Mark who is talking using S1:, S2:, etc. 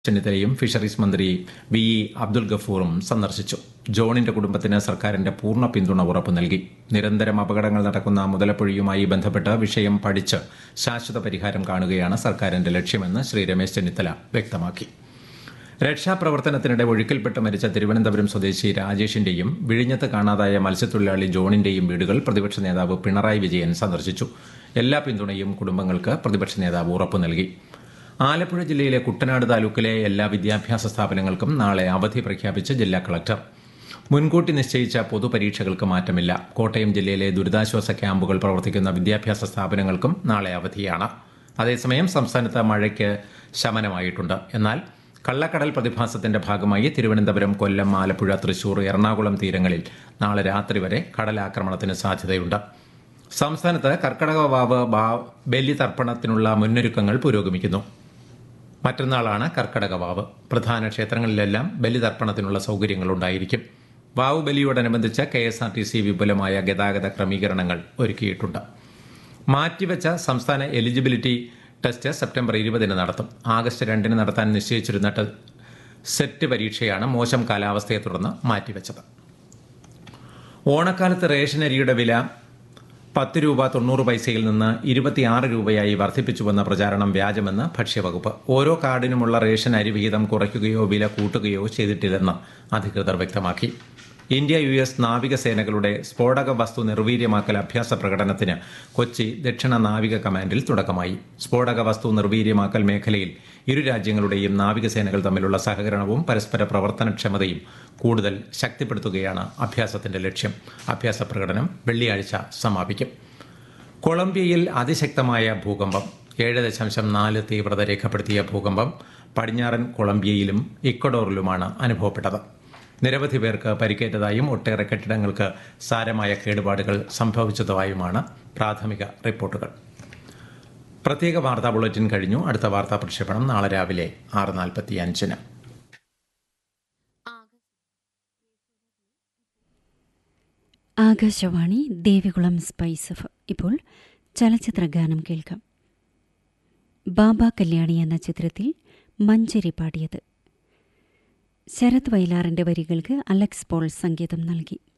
S1: ചെന്നിത്തലയും ഫിഷറീസ് മന്ത്രി V E Abdul ഗഫൂറും സന്ദർശിച്ചു ജോണിന്റെ കുടുംബത്തിന് സർക്കാരിന്റെ പൂർണ്ണ പിന്തുണ ഉറപ്പു നൽകി നിരന്തരം അപകടങ്ങൾ നടക്കുന്ന മുതലപ്പുഴയുമായി ബന്ധപ്പെട്ട് വിഷയം പഠിച്ച് ശാശ്വത പരിഹാരം കാണുകയാണ് സർക്കാരിന്റെ ലക്ഷ്യമെന്ന് ശ്രീ രമേശ് ചെന്നിത്തല വ്യക്തമാക്കി രക്ഷാപ്രവർത്തനത്തിനിടെ ഒഴുക്കിൽപ്പെട്ട് മരിച്ച തിരുവനന്തപുരം സ്വദേശി രാജേഷിന്റെയും വിഴിഞ്ഞത്ത് കാണാതായ മത്സ്യത്തൊഴിലാളി ജോണിന്റെയും വീടുകൾ പ്രതിപക്ഷ നേതാവ് പിണറായി വിജയൻ സന്ദർശിച്ചു എല്ലാ പിന്തുണയും കുടുംബങ്ങൾക്ക് പ്രതിപക്ഷ നേതാവ് ഉറപ്പു നൽകി ആലപ്പുഴ ജില്ലയിലെ കുട്ടനാട് താലൂക്കിലെ എല്ലാ വിദ്യാഭ്യാസ സ്ഥാപനങ്ങൾക്കും നാളെ അവധി പ്രഖ്യാപിച്ച് ജില്ലാ കളക്ടർ മുൻകൂട്ടി നിശ്ചയിച്ച പൊതുപരീക്ഷകൾക്ക് മാറ്റമില്ല കോട്ടയം ജില്ലയിലെ ദുരിതാശ്വാസ ക്യാമ്പുകൾ പ്രവർത്തിക്കുന്ന വിദ്യാഭ്യാസ സ്ഥാപനങ്ങൾക്കും നാളെ അവധിയാണ് അതേസമയം സംസ്ഥാനത്ത് മഴയ്ക്ക് ശമനമായിട്ടുണ്ട് എന്നാൽ കള്ളക്കടൽ പ്രതിഭാസത്തിന്റെ ഭാഗമായി തിരുവനന്തപുരം കൊല്ലം ആലപ്പുഴ തൃശൂർ എറണാകുളം തീരങ്ങളിൽ നാളെ രാത്രി വരെ കടലാക്രമണത്തിന് സാധ്യതയുണ്ട് സംസ്ഥാനത്ത് കർക്കടക വാവ് ബാ- ബലിതർപ്പണത്തിനുള്ള മുന്നൊരുക്കങ്ങൾ പുരോഗമിക്കുന്നു മറ്റന്നാളാണ് കർക്കടക വാവ് പ്രധാന ക്ഷേത്രങ്ങളിലെല്ലാം ബലിതർപ്പണത്തിനുള്ള സൗകര്യങ്ങൾ ഉണ്ടായിരിക്കും വാവ് ബലിയോടനുബന്ധിച്ച് K S R T C വിപുലമായ ഗതാഗത ക്രമീകരണങ്ങൾ ഒരുക്കിയിട്ടുണ്ട് മാറ്റിവെച്ച സംസ്ഥാന എലിജിബിലിറ്റി ടെസ്റ്റ് സെപ്റ്റംബർ ഇരുപതിന് നടത്തും ആഗസ്റ്റ് രണ്ടിന് നടത്താൻ നിശ്ചയിച്ചിരുന്ന ടെ- സെറ്റ് പരീക്ഷയാണ് മോശം കാലാവസ്ഥയെ തുടർന്ന് മാറ്റിവെച്ചത് ഓണക്കാലത്ത് റേഷൻ അരിയുടെ വില പത്ത് രൂപ തൊണ്ണൂറ് പൈസയിൽ നിന്ന് ഇരുപത്തിയാറ് രൂപയായി വർദ്ധിപ്പിച്ചുവെന്ന പ്രചാരണം വ്യാജമെന്ന് ഭക്ഷ്യവകുപ്പ് ഓരോ കാർഡിനുമുള്ള റേഷൻ അരി വിഹിതം കുറയ്ക്കുകയോ വില കൂട്ടുകയോ ചെയ്തിട്ടില്ലെന്ന് അധികൃതർ വ്യക്തമാക്കി ഇന്ത്യ യു എസ് നാവികസേനകളുടെ സ്ഫോടക വസ്തു നിർവീര്യമാക്കൽ അഭ്യാസ പ്രകടനത്തിന് കൊച്ചി ദക്ഷിണ നാവിക കമാൻഡിൽ തുടക്കമായി സ്ഫോടക വസ്തു നിർവീര്യമാക്കൽ മേഖലയിൽ ഇരു രാജ്യങ്ങളുടെയും നാവികസേനകൾ തമ്മിലുള്ള സഹകരണവും പരസ്പര പ്രവർത്തനക്ഷമതയും കൂടുതൽ ശക്തിപ്പെടുത്തുകയാണ് അഭ്യാസത്തിന്റെ ലക്ഷ്യം അഭ്യാസ പ്രകടനം വെള്ളിയാഴ്ച സമാപിക്കും കൊളംബിയയിൽ അതിശക്തമായ ഭൂകമ്പം ഏഴ് ദശാംശം നാല് തീവ്രത രേഖപ്പെടുത്തിയ ഭൂകമ്പം പടിഞ്ഞാറൻ കൊളംബിയയിലും ഇക്വഡോറിലുമാണ് അനുഭവപ്പെട്ടത് നിരവധി പേർക്ക് പരിക്കേറ്റതായും ഒട്ടേറെ കെട്ടിടങ്ങൾക്ക് സാരമായ കേടുപാടുകൾ സംഭവിച്ചതായുമാണ് പ്രാഥമിക റിപ്പോർട്ടുകൾ പ്രത്യേക വാർത്താ ബുള്ളറ്റിൻ കഴിഞ്ഞു അടുത്ത വാർത്താ പ്രക്ഷേപണം നാളെ രാവിലെ ആറ് നാൽപ്പത്തി അഞ്ചിന്
S2: ആകാശവാണി ദേവികുളം സ്പൈസ് എഫ് ഇപ്പോൾ ചലച്ചിത്ര ഗാനം കേൾക്കാം ബാബ കല്യാണി എന്ന ചിത്രത്തിൽ മഞ്ചരി പാടിയത് ശരത് വയലാറിന്റെ വരികൾക്ക് അലക്സ് പോൾ സംഗീതം നൽകി